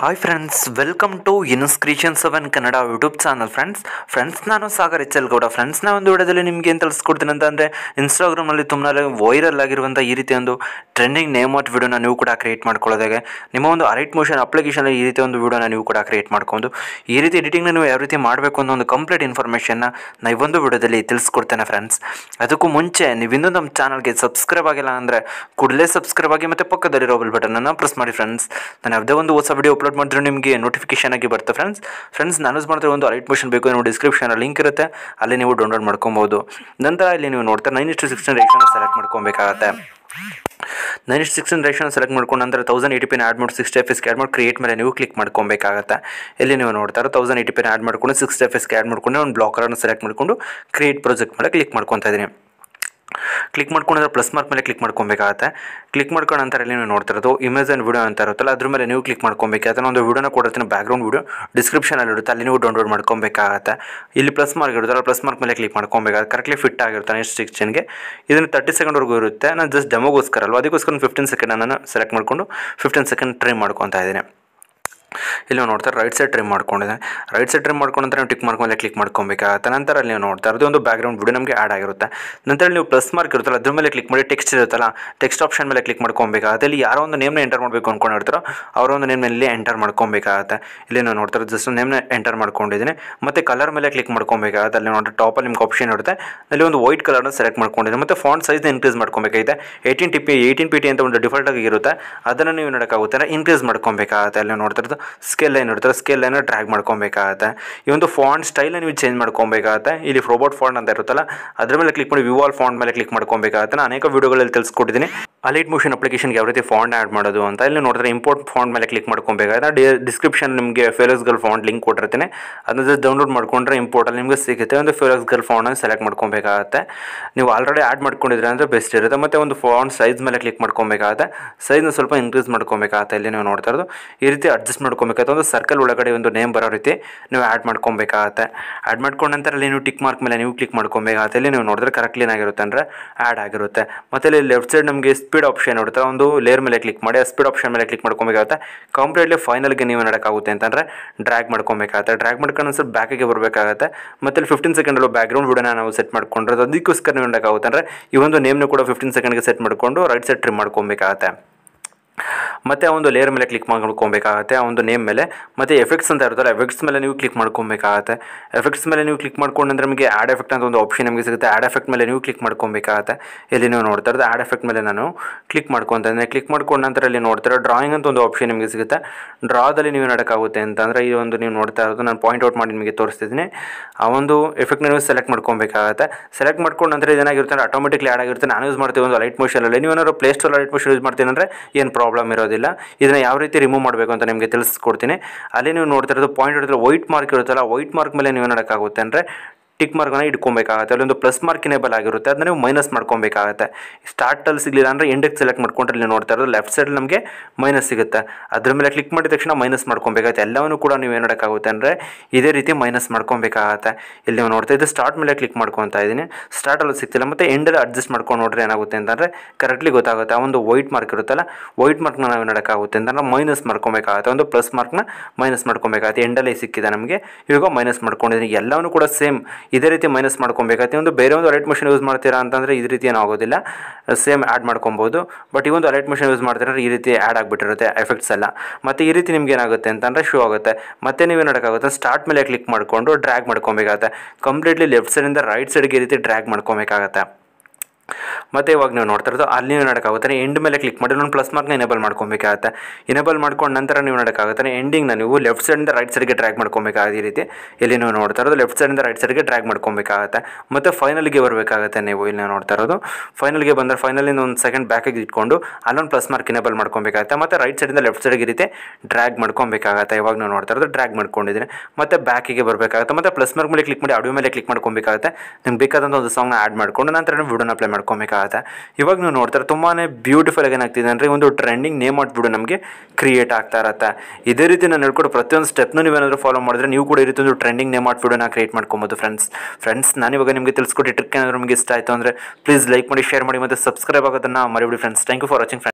hi friends welcome to inscription seven Kannada YouTube channel friends friends ನಾನು Sagar H L Gowda friends ನಾ ಒಂದು ವಿಡಿಯೋದಲ್ಲಿ ನಿಮಗೆ ಏನು ತಿಳಿಸ್ಕೊಡ್ತೀನಿ ಅಂತ ಅಂದರೆ ಇನ್ಸ್ಟಾಗ್ರಾಮಲ್ಲಿ ತುಂಬ ವೈರಲ್ ಆಗಿರುವಂಥ ಈ ರೀತಿ ಒಂದು ಟ್ರೆಂಡಿಂಗ್ ನೇಮ್ ಔಟ್ ವಿಡಿಯೋನ ನೀವು ಕೂಡ ಕ್ರಿಯೇಟ್ ಮಾಡ್ಕೊಳ್ಳೋದಾಗೆ ನಿಮ್ಮ ಒಂದು ಅರೈಟ್ ಮೋಷನ್ ಅಪ್ಲಿಕೇಶನಲ್ಲಿ ಈ ರೀತಿ ಒಂದು ವಿಡಿಯೋನ ನೀವು ಕೂಡ ಕ್ರಿಯೇಟ್ ಮಾಡ್ಕೊಂಡು ಈ ರೀತಿ ಎಡಿಟಿಂಗ್ನ ನೀವು ಯಾವ ರೀತಿ ಮಾಡಬೇಕು ಅನ್ನೋ ಒಂದು ಕಂಪ್ಲೀಟ್ ಇನ್ಫಾರ್ಮೇಷನ್ನ ನಾ ಈ ಒಂದು ವಿಡಿಯೋದಲ್ಲಿ ತಿಳಿಸ್ಕೊಡ್ತೇನೆ ಫ್ರೆಂಡ್ಸ್ ಅದಕ್ಕೂ ಮುಂಚೆ ನೀವು ಇನ್ನೂ ನಮ್ಮ ಚಾನಲ್ಗೆ ಸಬ್ಸ್ಕ್ರೈಬ್ ಆಗಿಲ್ಲ ಅಂದರೆ ಕೂಡಲೇ ಸಬ್ಸ್ಕ್ರೈಬ್ ಆಗಿ ಮತ್ತು ಪಕ್ಕದಲ್ಲಿರೋ ಬೆಲ್ ಬಟನನ್ನು ಪ್ರೆಸ್ ಮಾಡಿ ಫ್ರೆಂಡ್ಸ್ ನಾನು ಯಾವುದೇ ಒಂದು ಹೊಸ ವಿಡಿಯೋ ಅಪ್ಲೋಡ್ ಮಾಡಿದ್ರೆ ನಿಮಗೆ ನೋಟಿಫಿಕೇಶನ್ ಆಗಿ ಬರುತ್ತೆ ಫ್ರೆಂಡ್ಸ್ ಫ್ರೆಂಡ್ಸ್ ನಾನು ಯೂಸ್ ಮಾಡ್ತಿರೋ ಒಂದು ರೈಟ್ ಮೋಷನ್ ಬೇಕು ನೀವು ಡಿಸ್ಕ್ರಿಪ್ಷನಲ್ಲಿ ಲಿಂಕ್ ಇರುತ್ತೆ ಅಲ್ಲಿ ನೀವು ಡೌನ್ಲೋಡ್ ಮಾಡ್ಕೊಬೋದು ನಂತರ ಇಲ್ಲಿ ನೀವು ನೋಡ್ತಾ ನೈನ್ ಇಷ್ಟು ಸಿಕ್ಸ್ಟೀನ್ ರೇಷನ್ ಸೆಲೆಕ್ಟ್ ಮಾಡ್ಕೊಬೇಕಾಗತ್ತೆ ನೈನ್ ಇಷ್ಟು ಸಿಕ್ಸ್ಟೀನ್ ರೇಷನ್ ಸೆಲೆಕ್ಟ್ ಮಾಡ್ಕೊಂಡು ನಂತರ ತೌಸಂಡ್ ಏಯ್ಟಿ ಪಿನ್ ಆ್ಯಡ್ ಮಾಡಿ ಸಿಕ್ಸ್ ಎಫ್ ಆ್ಯಡ್ ಮಾಡಿ ಕ್ರಿಯೇಟ್ ಮೇಲೆ ನೀವು ಕ್ಲಿಕ್ ಮಾಡ್ಕೊಬೇಕಾಗತ್ತೆ ಇಲ್ಲಿ ನೀವು ನೋಡ್ತಾರೆ ತೌಸಂಡ್ ಏಯ್ಟಿ ಪಿನ್ ಆ್ಯಡ್ ಮಾಡ್ಕೊಂಡು ಸಿಕ್ಸ್ ಎಫ್ ಆ್ಯಡ್ ಮಾಡ್ಕೊಂಡು ಒಂದು ಬ್ಲಾಕರನ್ನು ಸೆಲೆಕ್ಟ್ ಮಾಡಿಕೊಂಡು ಕ್ರಿಯೇಟ್ ಪ್ರಾಜೆಕ್ಟ್ ಮೇಲೆ ಕ್ಲಿಕ್ ಮಾಡ್ಕೊತಾ ಇದ್ದೀನಿ ಕ್ಲಿಕ್ ಮಾಡ್ಕೊಂಡ್ರೆ ಪ್ಲಸ್ ಮಾರ್ಕ್ ಮೇಲೆ ಕ್ಲಿಕ್ ಮಾಡ್ಕೊಬೇಕಾಗತ್ತೆ ಕ್ಲಿಕ್ ಮಾಡ್ಕೊಂಡು ನಂತರ ಇಲ್ಲಿ ನೀವು ನೋಡ್ತಿರೋದು ಇಮೇಜ್ ಆ್ಯಂಡ್ ವಿಡಿಯೋ ಅಂತ ಇರುತ್ತಲ್ಲ ಅದ್ರ ಮೇಲೆ ನೀವು ಕ್ಲಿಕ್ ಮಾಡ್ಕೊಬೇಕಾಗತ್ತೆ ಒಂದು ವಿಡಿಯೋನ ಕೊಡ್ತೀನಿ ಬ್ಯಾಕ್ಗ್ರೌಂಡ್ ವಿಡಿಯೋ ಡಿಸ್ಕ್ರಿಪ್ಷನಲ್ಲಿ ಇರುತ್ತೆ ಅಲ್ಲಿ ನೀವು ಡೌನ್ಲೋಡ್ ಮಾಡ್ಕೊಬೇಕಾಗತ್ತೆ ಇಲ್ಲಿ ಪ್ಲಸ್ ಮಾರ್ಕ್ ಇರುತ್ತಲ್ಲ ಪ್ಲಸ್ ಮಾರ್ಕ್ ಮೇಲೆ ಕ್ಲಿಕ್ ಮಾಡ್ಕೊಬೇಕಾಗತ್ತೆ ಕರೆಕ್ಟ್ಲಿ ಫಿಟ್ ಆಗಿರುತ್ತೆ ನೆಕ್ಸ್ಟ್ ಸಿಕ್ಸ್ಟನ್ಗೆ ಇದನ್ನು ತರ್ಟಿ ಸೆಕೆಂಡ್ವರೆಗೂ ಇರುತ್ತೆ ನಾನು ಜಸ್ಟ್ ಡೆಮೋಗೋಸ್ಕರ ಅಲ್ವಾ ಅದಕ್ಕೋಸ್ಕರ ಫಿಫ್ಟೀನ್ ಸೆಕೆಂಡ್ ನಾನು ಸೆಲೆಕ್ಟ್ ಮಾಡಿಕೊಂಡು ಫಿಫ್ಟೀನ್ ಸೆಕೆಂಡ್ ಟ್ರೈ ಮಾಡ್ಕೊತಾ ಇದ್ದೀನಿ ಇಲ್ಲಿ ನೀವು ನೋಡ್ತಾರೆ ರೈಟ್ ಸೈಡ್ ಟ್ರಿಮ್ ಮಾಡ್ಕೊಂಡಿದೆ ರೈಟ್ ಸೈಡ್ ಟ್ರಿಮ್ ಮಾಡ್ಕೊಂಡು ನಂತರ ನೀವು ಟಿಕ್ ಮಾಡ್ಕೊಂಡ್ಮೇಲೆ ಕ್ಲಿಕ್ ಮಾಡ್ಕೊಬೇಕಾಗತ್ತೆ ನಂತರ ಅಲ್ಲಿ ನೀವು ನೋಡ್ತಾ ಇರೋದು ಒಂದು ಬ್ಯಾಕ್ಗ್ರೌಂಡ್ ವಿಡಿಯೋ ನಮಗೆ ಆ್ಯಡ್ ಆಗಿರುತ್ತೆ ನಂತರ ನೀವು ಪ್ಲಸ್ ಮಾರ್ಕ್ ಇರುತ್ತಲ್ಲ ಅದ್ರ ಮೇಲೆ ಕ್ಲಿಕ್ ಮಾಡಿ ಟೆಕ್ಸ್ಟ್ ಇರುತ್ತಲ್ಲ ಟೆಕ್ಸ್ಟ್ ಆಪ್ಷನ್ ಮೇಲೆ ಕ್ಲಿಕ್ ಮಾಡ್ಕೊಬೇಕಾಗತ್ತೆ ಇಲ್ಲಿ ಯಾರೋ ಒಂದು ನೇಮ್ನ ಎಂಟರ್ ಮಾಡಬೇಕು ಅಂದ್ಕೊಂಡಿರ್ತಾರೋ ಅವರ ಒಂದು ನೇಮ್ ಇಲ್ಲಿ ಎಂಟರ್ ಮಾಡ್ಕೊಬೇಕಾಗತ್ತೆ ಇಲ್ಲಿ ನೀವು ನೋಡ್ತಾರೆ ಜಸ್ಟ್ ನೇಮ್ನ ಎಂಟರ್ ಮಾಡ್ಕೊಂಡಿದ್ದೀನಿ ಮತ್ತು ಕಲರ್ ಮೇಲೆ ಕ್ಲಿಕ್ ಮಾಡ್ಕೊಬೇಕಾಗತ್ತೆ ಅಲ್ಲಿ ನೋಡಿದ್ರೆ ಟಾಪಲ್ಲಿ ನಿಮ್ಗೆ ಆಪ್ಷನ್ ಇರುತ್ತೆ ಅಲ್ಲಿ ಒಂದು ವೈಟ್ ಕಲರ್ನ ಸೆಲೆಕ್ಟ್ ಮಾಡ್ಕೊಂಡಿದ್ದೀನಿ ಮತ್ತು ಫಾಂಟ್ ಸೈಜ್ನ ಇನ್ಕ್ರೀಸ್ ಮಾಡ್ಕೊಬೇಕಾಗಿದೆ eighteen T P eighteen P T ಅಂತ ಒಂದು ಡಿಫಾಲ್ಟ್ ಆಗಿ ಇರುತ್ತೆ ಅದನ್ನು ನೀವು ನೋಡೋಕ್ಕಾಗುತ್ತೆ ಇನ್ಕ್ರೀಸ್ ಮಾಡ್ಕೊಬೇಕಾಗತ್ತೆ ಅಲ್ಲಿ ನೋಡ್ತಾ ಇರೋದು ಸ್ಕೇಲ್ ಲೈನ್ ಇರ್ತಾರೆ ಸ್ಕೇಲ್ ಲೈನ್ ಡ್ರ್ಯಾಗ್ ಮಾಡ್ಕೊಬೇಕಾಗತ್ತೆ ಈ ಒಂದು ಫಾಂಟ್ ಸ್ಟೈಲ್ ನೀವು ಚೇಂಜ್ ಮಾಡ್ಕೊಬೇಕಾಗತ್ತೆ ಇಲ್ಲಿ ರೋಬೋಟ್ ಫಾಂಟ್ ಅಂತ ಇರುತ್ತಲ್ಲ ಅದ್ರ ಮೇಲೆ ಕ್ಲಿಕ್ ಮಾಡಿ ವಿವಾಲ್ ಫಾಂಟ್ ಮೇಲೆ ಕ್ಲಿಕ್ ಮಾಡ್ಕೊಬೇಕಾಗತ್ತೆ ನಾನು ಅನೇಕ ವಿಡಿಯೋಗಳಲ್ಲಿ ತಿಳಿಸ್ಕೊಟ್ಟಿದ್ದೀನಿ ಅಲೈಟ್ ಮೋಷನ್ ಅಪ್ಲಿಕೇಶನ್ಗೆ ಯಾವ ರೀತಿ ಫಾಂಟ್ ಆ್ಯಡ್ ಮಾಡೋದು ಅಂತ ಇಲ್ಲಿ ನೋಡಿದ್ರೆ ಇಂಪೋರ್ಟ್ ಫಾಂಟ್ ಮೇಲೆ ಕ್ಲಿಕ್ ಮಾಡ್ಕೊಬೇಕಾಗುತ್ತೆ ಡಿ ಡಿಸ್ಕ್ರಿಪ್ಷನ್ ನಿಮಗೆ ಫೇಲಸ್ ಗರ್ಲ್ ಫಾಂಟ್ ಲಿಂಕ್ ಕೊಟ್ಟಿರ್ತೀನಿ ಅದನ್ನ ಜಸ್ಟ್ ಡೌನ್ಲೋಡ್ ಮಾಡ್ಕೊಂಡ್ರೆ ಇಂಪೋರ್ಟಲ್ಲಿ ನಿಮಗೆ ಸಿಗುತ್ತೆ ಒಂದು ಫೇಲಸ್ ಗರ್ಲ್ ಫಾಂಟನ್ನು ಸೆಲೆಕ್ಟ್ ಮಾಡ್ಕೊಬೇಕಾಗತ್ತೆ ನೀವು ಆಲ್ರೆಡಿ ಆ್ಯಡ್ ಮಾಡ್ಕೊಂಡಿದ್ರೆ ಅಂದರೆ ಬೆಸ್ಟ್ ಇರುತ್ತೆ ಮತ್ತು ಒಂದು ಫಾಂಟ್ ಸೈಜ್ ಮೇಲೆ ಕ್ಲಿಕ್ ಮಾಡ್ಕೊಬೇಕಾಗತ್ತೆ ಸೈಜ್ನ ಸ್ವಲ್ಪ ಇನ್ಕ್ರೀಸ್ ಮಾಡ್ಕೊಬೇಕಾಗತ್ತೆ ಇಲ್ಲಿ ನೀವು ನೋಡ್ತಾ ಇರೋದು ಈ ರೀತಿ ಅಡ್ಜಸ್ಟ್ ಮಾಡ್ಕೊಬೇಕಾಗುತ್ತೆ ಒಂದು ಸರ್ಕಲ್ ಒಳಗಡೆ ಒಂದು ನೇಮ್ ಬರೋ ರೀತಿ ನೀವು ಆ್ಯಡ್ ಮಾಡ್ಕೊಬೇಕಾಗತ್ತೆ ಆ್ಯಡ್ ಮಾಡ್ಕೊಂಡ ನಂತರ ಅಲ್ಲಿ ನೀವು ಟಿಕ್ ಮಾರ್ಕ್ ಮೇಲೆ ನೀವು ಕ್ಲಿಕ್ ಮಾಡ್ಕೊಬೇಕಾಗತ್ತೆ ಇಲ್ಲಿ ನೀವು ನೋಡಿದ್ರೆ ಕರೆಕ್ಟ್ ಏನಾಗಿರುತ್ತೆ ಅಂದರೆ ಆ್ಯಡ್ ಆಗಿರುತ್ತೆ ಮತ್ತು ಇಲ್ಲಿ ಲೆಫ್ಟ್ ಸೈಡ್ ನಮಗೆ ಸ್ಪೀಡ್ ಆಪ್ಷನ್ ಇರುತ್ತೆ ಒಂದು ಲೇಯರ್ ಮೇಲೆ ಕ್ಲಿಕ್ ಮಾಡಿ ಆ ಸ್ಪೀಡ್ ಆಪ್ಷನ್ ಮೇಲೆ ಕ್ಲಿಕ್ ಮಾಡ್ಕೊಬೇಕಾಗುತ್ತೆ ಕಂಪ್ಲೀಟ್ಲಿ ಫೈನಲ್ಗೆ ನೀವು ಮಾಡೋಕ್ಕಾಗುತ್ತೆ ಅಂತಂದರೆ ಡ್ರ್ಯಾಗ್ ಮಾಡ್ಕೊಬೇಕಾಗುತ್ತೆ ಡ್ರ್ಯಾಗ್ ಮಾಡ್ಕೊಂಡು ಸ್ವಲ್ಪ ಬ್ಯಾಕಿಗೆ ಬರಬೇಕಾಗುತ್ತೆ ಮತ್ತು ಇಲ್ಲಿ ಫಿಫ್ಟೀನ್ ಸೆಕೆಂಡಲ್ಲೂ ಬ್ಯಾಕ್ಗ್ರೌಂಡ್ ವಿಡಿಯೋನ ನಾವು ಸೆಟ್ ಮಾಡ್ಕೊಂಡ್ರೆ ಅದಕ್ಕೋಸ್ಕರ ನೀವು ಮಾಡೋಕ್ಕಾಗುತ್ತೆ ಅಂದರೆ ಈ ಒಂದು ನೇಮ್ನು ಕೂಡ ಫಿಫ್ಟೀನ್ ಸೆಕೆಂಡ್ಗೆ ಸೆಟ್ ಮಾಡಿಕೊಂಡು ರೈಟ್ ಸೈಡ್ ಟ್ರಿಮ್ ಮಾಡ್ಕೊಬೇಕಾಗತ್ತೆ ಮತ್ತು ಆ ಒಂದು ಲೇಯರ್ ಮೇಲೆ ಕ್ಲಿಕ್ ಮಾಡ್ಕೊಬೇಕಾಗತ್ತೆ ಆ ಒಂದು ನೇಮ್ ಮೇಲೆ ಮತ್ತು ಎಫೆಕ್ಟ್ಸ್ ಅಂತ ಇರುತ್ತಲ್ಲ ಎಫೆಕ್ಟ್ಸ್ ಮೇಲೆ ನೀವು ಕ್ಲಿಕ್ ಮಾಡ್ಕೊಬೇಕಾಗತ್ತೆ ಎಫೆಕ್ಟ್ಸ್ ಮೇಲೆ ನೀವು ಕ್ಲಿಕ್ ಮಾಡ್ಕೊಂಡ್ರೆ ನಿಮಗೆ ಆ್ಯಡ್ ಎಫೆಕ್ಟ್ ಅಂತ ಒಂದು ಆಪ್ಷನ್ ನಿಮಗೆ ಸಿಗುತ್ತೆ ಆ್ಯಡ್ ಎಫೆಕ್ಟ್ ಮೇಲೆ ನೀವು ಕ್ಲಿಕ್ ಮಾಡ್ಕೊಬೇಕಾಗತ್ತೆ ಇಲ್ಲಿ ನೀವು ನೋಡ್ತಾ ಇರೋದು ಆ್ಯಡ್ ಎಫೆಕ್ಟ್ ಮೇಲೆ ನಾನು ಕ್ಲಿಕ್ ಮಾಡ್ಕೊತಾನೆ ಕ್ಲಿಕ್ ಮಾಡ್ಕೊಂಡ ನಂತರ ಇಲ್ಲಿ ನೋಡ್ತಾರೆ ಡ್ರಾಯಿಂಗ್ ಅಂತ ಒಂದು ಆಪ್ಷನ್ ನಿಮಗೆ ಸಿಗುತ್ತೆ ಡ್ರಾದಲ್ಲಿ ನೀವು ಮಾಡೋಕ್ಕಾಗುತ್ತೆ ಅಂತಂದರೆ ಈ ಒಂದು ನೀವು ನೋಡ್ತಾ ಇರೋದು ನಾನು ಪಾಯಿಂಟ್ ಔಟ್ ಮಾಡಿ ನಿಮಗೆ ತೋರಿಸ್ತಿದ್ದೀನಿ ಆ ಒಂದು ಎಫೆಕ್ಟ್ನ ನೀವು ಸೆಲೆಕ್ಟ್ ಮಾಡ್ಕೊಬೇಕಾಗತ್ತೆ ಸೆಲೆಕ್ಟ್ ಮಾಡ್ಕೊಂಡ ನಂತರ ಇದೇನಾಗಿರುತ್ತೆ ಅಂದರೆ ಆಟೋಮೆಟಿಕ್ಲಿ ಆ್ಯಡ್ ಆಗಿರುತ್ತೆ ನಾನು ಯೂಸ್ ಮಾಡ್ತೀವಿ ಒಂದು ಲೈಟ್ ಮೋಷನಲ್ಲಿ ನೀವು ಏನಾದ್ರು ಪ್ಲೇಸ್ಟೋರ್ ಲೈಟ್ ಮೋಷನ್ ಯೂಸ್ ಮಾಡ್ತೀನಿ ಅಂದರೆ ಏನು ಪ್ರಾಬ್ಲಮ್ ಇರೋದಿಲ್ಲ ಇದನ್ನು ಯಾವ ರೀತಿ ರಿಮೂವ್ ಮಾಡಬೇಕು ಅಂತ ನಿಮಗೆ ತಿಳಿಸ್ಕೊಡ್ತೀನಿ ಅಲ್ಲಿ ನೀವು ನೋಡ್ತಾ ಇರೋದು ಪಾಯಿಂಟ್ ಇರುತ್ತೆ ವೈಟ್ ಮಾರ್ಕ್ ಇರುತ್ತಲ್ಲ ವೈಟ್ ಮಾರ್ಕ್ ಮೇಲೆ ನೀವು ನೋಡೋಕ್ಕಾಗುತ್ತೆ ಅಂದರೆ ಟಿಕ್ ಮಾರ್ಕನ್ನು ಇಟ್ಕೊಬೇಕಾಗತ್ತೆ ಅಲ್ಲೊಂದು ಪ್ಲಸ್ ಮಾರ್ಕ್ ಇನೇಬಲ್ ಆಗಿರುತ್ತೆ ಅದನ್ನ ನೀವು ಮೈನಸ್ ಮಾಡ್ಕೊಬೇಕಾಗತ್ತೆ ಸ್ಟಾರ್ಟಲ್ಲಿ ಸಿಗಲಿಲ್ಲ ಅಂದರೆ ಇಂಡೆಕ್ಸ್ ಸೆಲೆಕ್ಟ್ ಮಾಡ್ಕೊಂಡ್ರೆ ನೀವು ನೋಡ್ತಾ ಇರೋದು ಲೆಫ್ಟ್ ಸೈಡ್ ನಮಗೆ ಮೈನಸ್ ಸಿಗುತ್ತೆ ಅದ್ರ ಮೇಲೆ ಕ್ಲಿಕ್ ಮಾಡಿದ ತಕ್ಷಣ ಮೈನಸ್ ಮಾಡ್ಕೊಬೇಕಾಗತ್ತೆ ಎಲ್ಲವನ್ನೂ ಕೂಡ ನೀವು ಏನು ಮಾಡೋಕ್ಕಾಗುತ್ತೆ ಅಂದರೆ ಇದೇ ರೀತಿ ಮೈನಸ್ ಮಾಡ್ಕೊಬೇಕಾಗತ್ತೆ ಇಲ್ಲಿ ನೀವು ನೋಡ್ತಾ ಇದ್ದು ಸ್ಟಾರ್ಟ್ ಮೇಲೆ ಕ್ಲಿಕ್ ಮಾಡ್ಕೊತಾ ಇದ್ದೀನಿ ಸ್ಟಾರ್ಟಲ್ಲೂ ಸಿಗ್ತಿಲ್ಲ ಮತ್ತು ಎಂಡಲ್ಲಿ ಅಡ್ಜಸ್ಟ್ ಮಾಡ್ಕೊಂಡು ನೋಡ್ರೆ ಏನಾಗುತ್ತೆ ಅಂತಂದರೆ ಕರೆಕ್ಟ್ಲಿ ಗೊತ್ತಾಗುತ್ತೆ ಆ ಒಂದು ವೈಟ್ ಮಾರ್ಕ್ ಇರುತ್ತಲ್ಲ ವೈಟ್ ಮಾರ್ಕ್ನ ನಾವು ನೋಡೋಕ್ಕಾಗುತ್ತೆ ಅಂತಂದ್ರೆ ಮೈನಸ್ ಮಾಡ್ಕೊಬೇಕಾಗತ್ತೆ ಒಂದು ಪ್ಲಸ್ ಮಾರ್ಕ್ನ ಮೈನಸ್ ಮಾಡ್ಕೊಬೇಕಾಗತ್ತೆ ಎಂಡಲ್ಲಿ ಸಿಕ್ಕಿದೆ ನಮಗೆ ಇವಾಗ ಮೈನಸ್ ಮಾಡ್ಕೊಂಡಿದ್ದೀನಿ ಎಲ್ಲವನ್ನೂ ಕೂಡ ಸೇಮ್ ಇದೇ ರೀತಿ ಮೈನಸ್ ಮಾಡ್ಕೊಬೇಕಾಗುತ್ತೆ ಒಂದು ಬೇರೆ ಒಂದು ಅಲೈಟ್ ಮಷಿನ್ ಯೂಸ್ ಮಾಡ್ತೀರಾ ಅಂತಂದರೆ ಈ ರೀತಿ ಏನೂ ಆಗೋದಿಲ್ಲ ಸೇಮ್ ಆ್ಯಡ್ ಮಾಡ್ಕೊಬೋದು ಬಟ್ ಈ ಒಂದು ಅಲೈಟ್ ಮಷಿನ್ ಯೂಸ್ ಮಾಡ್ತೀರಾ ಈ ರೀತಿ ಆ್ಯಡ್ ಆಗಿಬಿಟ್ಟಿರುತ್ತೆ ಎಫೆಕ್ಟ್ಸ್ ಎಲ್ಲ ಮತ್ತು ಈ ರೀತಿ ನಿಮ್ಗೆ ಏನಾಗುತ್ತೆ ಅಂತಂದರೆ ಶೋ ಆಗುತ್ತೆ ಮತ್ತೆ ನೀವೇನು ಮಾಡೋಕ್ಕಾಗುತ್ತೆ ಸ್ಟಾರ್ಟ್ ಮೇಲೆ ಕ್ಲಿಕ್ ಮಾಡಿಕೊಂಡು ಡ್ರ್ಯಾಗ್ ಮಾಡ್ಕೊಬೇಕಾಗತ್ತೆ ಕಂಪ್ಲೀಟ್ಲಿ ಲೆಫ್ಟ್ ಸೈಡಿಂದ ರೈಟ್ ಸೈಡ್ಗೆ ಈ ರೀತಿ ಡ್ರ್ಯಾಗ್ ಮಾಡ್ಕೊಬೇಕಾಗತ್ತೆ ಮತ್ತು ಇವಾಗ ನೀವು ನೋಡ್ತಾ ಇರೋದು ಅಲ್ಲಿ ನೀವು ನೋಡೋಕ್ಕಾಗುತ್ತೆ ಎಂಡ್ ಮೇಲೆ ಕ್ಲಿಕ್ ಮಾಡಿ ಒಂದು ಪ್ಲಸ್ ಮಾರ್ಕ್ನ ಎನೇಬಲ್ ಮಾಡ್ಕೊಬೇಕಾಗತ್ತೆ ಎನೇಬಲ್ ಮಾಡ್ಕೊಂಡು ನಂತರ ನೀವು ನೋಡೋಕ್ಕಾಗುತ್ತೆ ಎಂಡಿಂಗ್ನ ನೀವು ಲೆಫ್ಟ್ ಸೈಡಿಂದ ರೈಟ್ ಸೈಡ್ಗೆ ಡ್ರ್ಯಾಗ್ ಮಾಡ್ಕೊಬೇಕಾಗುತ್ತೆ ಈ ರೀತಿ ಇಲ್ಲಿ ನೀವು ನೋಡ್ತಾ ಇರೋದು ಲೆಫ್ಟ್ ಸೈಡಿಂದ ರೈಟ್ ಸೈಡ್ಗೆ ಡ್ರ್ಯಾಗ್ ಮಾಡ್ಕೊಬೇಕಾಗತ್ತೆ ಮತ್ತು ಫೈನಲ್ಗೆ ಬರಬೇಕಾಗುತ್ತೆ ನೀವು ಇಲ್ಲಿ ನೋಡ್ತಾ ಇರೋದು ಫೈನಲ್ಗೆ ಬಂದರೆ ಫೈನಲಿಂದ ಒಂದು ಸೆಕೆಂಡ್ ಬ್ಯಾಕಿಗೆ ಇಟ್ಕೊಂಡು ಅಲ್ಲೊಂದು ಪ್ಲಸ್ ಮಾರ್ಕ್ ಎನೇಬಲ್ ಮಾಡ್ಕೊಬೇಕಾಗತ್ತೆ ಮತ್ತು ರೈಟ್ ಸೈಡಿಂದ ಲೆಫ್ಟ್ ಸೈಡ್ಗೆ ಈ ರೀತಿ ಡ್ರ್ಯಾಗ್ ಮಾಡ್ಕೊಬೇಕಾಗತ್ತೆ ಇವಾಗ ನೀವು ನೋಡ್ತಾ ಇರೋದು ಡ್ರ್ಯಾಗ್ ಮಾಡ್ಕೊಂಡಿದ್ದೀನಿ ಮತ್ತು ಬ್ಯಾಕಿಗೆ ಬರಬೇಕಾಗುತ್ತೆ ಮತ್ತು ಪ್ಲಸ್ ಮಾರ್ಕ್ ಮೇಲೆ ಕ್ಲಿಕ್ ಮಾಡಿ ಆಡಿಯೋ ಮೇಲೆ ಕ್ಲಿಕ್ ಮಾಡ್ಕೊಬೇಕಾಗುತ್ತೆ ನಿಮ್ಗೆ ಬೇಕಾದಂಥ ಒಂದು ಸಾಂಗ್ನ ಆ್ಯಡ್ ಮಾಡ್ಕೊಂಡು ನಂತರ ನೀವು ವಿಡಿಯೋನ ಅಪ್ಲೈ ಮಾಡ್ಕೊಬೇಕಾಗತ್ತೆ ಇವಾಗ ನೀವು ನೋಡ್ತಾರೆ ತುಂಬಾ ಬ್ಯೂಟಿಫುಲ್ ಆಗಿ ಏನಾಗ್ತಿದೆ ಅಂದರೆ ಒಂದು ಟ್ರೆಂಡಿಂಗ್ ನೇಮ್ ವಿಡಿಯೋ ನಮಗೆ ಕ್ರಿಯೇಟ್ ಆಗ್ತಾ ಇರತ್ತೆ ಇದೇ ರೀತಿ ನಾನು ಹೇಳ್ಕೊಡು ಪ್ರತಿಯೊಂದು ಸ್ಟೆಪ್ನು ನೀವೇನಾದರೂ ಫಾಲೋ ಮಾಡಿದ್ರೆ ನೀವು ಕೂಡ ಈ ರೀತಿ ಒಂದು ಟ್ರೆಂಡಿಂಗ್ ನೇಮ್ ವಿಡಿಯೋನ ಕ್ರಿಯೇಟ್ ಮಾಡ್ಕೊಬೋದು ಫ್ರೆಂಡ್ಸ್ ಫ್ರೆಂಡ್ಸ್ ನಾನು ಇವಾಗ ನಿಮಗೆ ತಿಳಿಸ್ಕೊಟ್ಟು ಟ್ರಿಕ್ ಏನಾದರೂ ನಿಮಗೆ ಇಷ್ಟ ಆಯಿತು ಅಂದರೆ ಪ್ಲೀಸ್ ಲೈಕ್ ಮಾಡಿ ಶೇರ್ ಮಾಡಿ ಮತ್ತು ಸಬ್ಸ್ಕ್ರೈಬ್ ಆಗೋದನ್ನು ಮರಿಬಿಡಿ friends thank you for watching friends